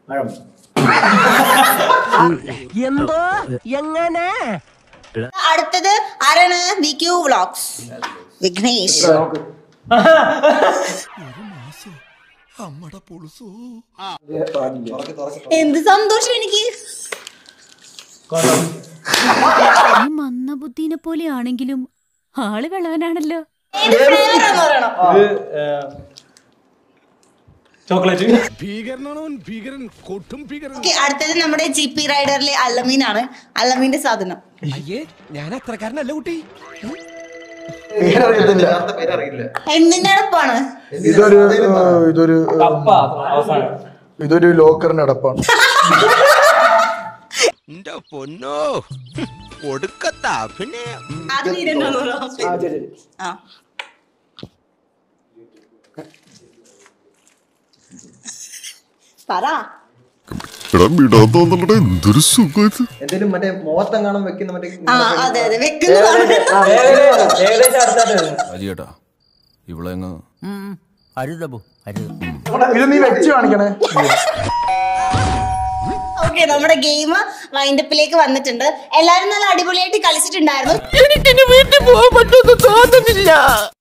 പഴം എന്തോ എങ്ങനെ അടുത്തത് ആരാണ് വി ക്യൂ വ്ളോഗ്സ് വിഘ്നേഷ് എന്ത് സന്തോഷം എനിക്ക് ഈ മന്ദബുദ്ധീനെ പോലെയാണെങ്കിലും ആള് വെള്ളവനാണല്ലോ ഏത് ഫ്ലേവർ എന്ന് പറയണം ചോക്ലേറ്റ് ഓക്കെ അടുത്തത് നമ്മുടെ ജി പി റൈഡറിലെ അല്ലമീൻ ആണ് അല്ലമീന്റെ സാധനം പേരറിയില്ല എന്തിന്റെ അടുപ്പാണ് ഇതൊരു ഏഹ്, ഇതൊരു കപ്പ അവസാനം ഇതൊരു ലോക്കറിന്റെ അടപ്പാണ് എന്റെ പൊന്നോ കൊടുക്കത്ത അഭിനയം അത് വീരനാണോ? ആ ശരി ശരി ആ പറ എന്തൊരു സുഖം ഇത് എന്തേലും മറ്റേ മുഖത്തെങ്ങാനും വെക്കുന്ന മറ്റേ ആ അതെ അതെ വെക്കുന്നതാണ് ഏകദേശം ഏകദേശം അടുത്തായിട്ട് അലിയേട്ടാ ഇവളെങ്ങ് അരുതബു അരുത് ഇത് നീ വെച്ച് കാണിക്കണേ ഓക്കെ നമ്മുടെ ഗെയിം വൈൻഡപ്പിലേക്ക് വന്നിട്ടുണ്ട് എല്ലാരും നല്ല അടിപൊളിയായിട്ട് കളിച്ചിട്ടുണ്ടായിരുന്നു എനിക്കിനി വീട്ടിൽ പോകാൻ പറ്റുമെന്ന് തോന്നുന്നില്ല